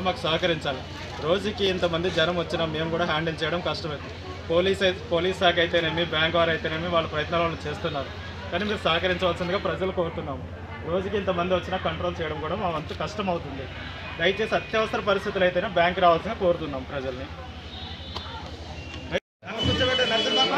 మాకు సహకరించాలి రోజుకి ఇంతమంది జనం వచ్చినా మేము కూడా హ్యాండిల్ చేయడం కష్టమే పోలీస్ అయి- పోలీస్ శాఖ అయితేనేమి బ్యాంక్ వారు అయితేనేమి వాళ్ళ ప్రయత్నాలు వాళ్ళు చేస్తున్నారు కానీ మీరు సహకరించవలసిందిగా ప్రజలు కోరుతున్నాము రోజుకి ఇంతమంది వచ్చినా కంట్రోల్ చేయడం కూడా మా వంతు కష్టం అవుతుంది దయచేసి అత్యవసర పరిస్థితులు అయితేనే బ్యాంక్ రావాల్సిన కోరుతున్నాం ప్రజల్ని కూర్చోబెట్టే నరసింహమ్మ.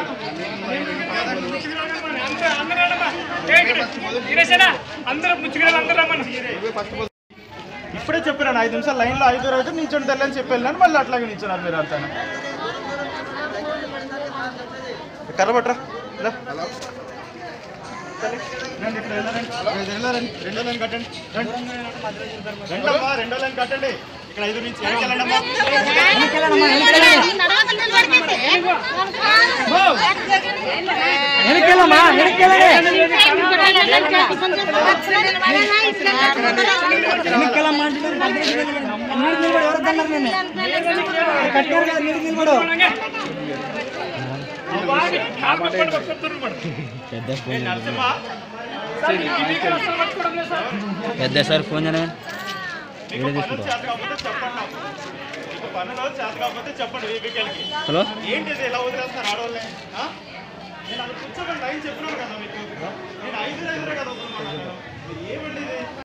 అందరూ ముచ్చుకునే అందరూ రమ్మను ఇప్పుడే చెప్పినాను ఐదు నిమిషాలు లైన్లో ఐదు రోజులు నించొని తెల్లని చెప్పి వెళ్ళాను మళ్ళీ అట్లాగే నించున్నారు మీరు అంతా కర్ర పట్టరా ఇలా. రండి, ఇక్కడ వెళ్ళరండి. ఇక్కడ వెళ్ళరండి. రెండో లైన్ కట్టండి రండి. రెండమ్మా రెండో లైన్ కట్టండి ఇక్కడ ఐదు నుంచి వెనకెళ్ళండి అమ్మా వెనకెళ్ళమ్మా వెనకెళ్ళమ్మా అంటే నీరు నిలబడి ఎవరు కన్నారు నేను కట్టారు కదా నీరు నిలబడు ఏ నరసింహ పెద్ద సార్ ఫోన్ చేయను మీకు పనులు చేత కాకపోతే చెప్పండి నాకు. మీకు పనులు చేత కాకపోతే చెప్పండి వీపీకెళ్ళకి హలో ఏంటిది ఇలా వదిలేస్తారు ఆడవాళ్ళే ఆ? నేను అది కూర్చోబెట్టి లైన్ చెప్పినాను కదా మీకు నేను ఐదు ఐదురే కదా వదులుకున్నాను నేను. ఏమండి ఇది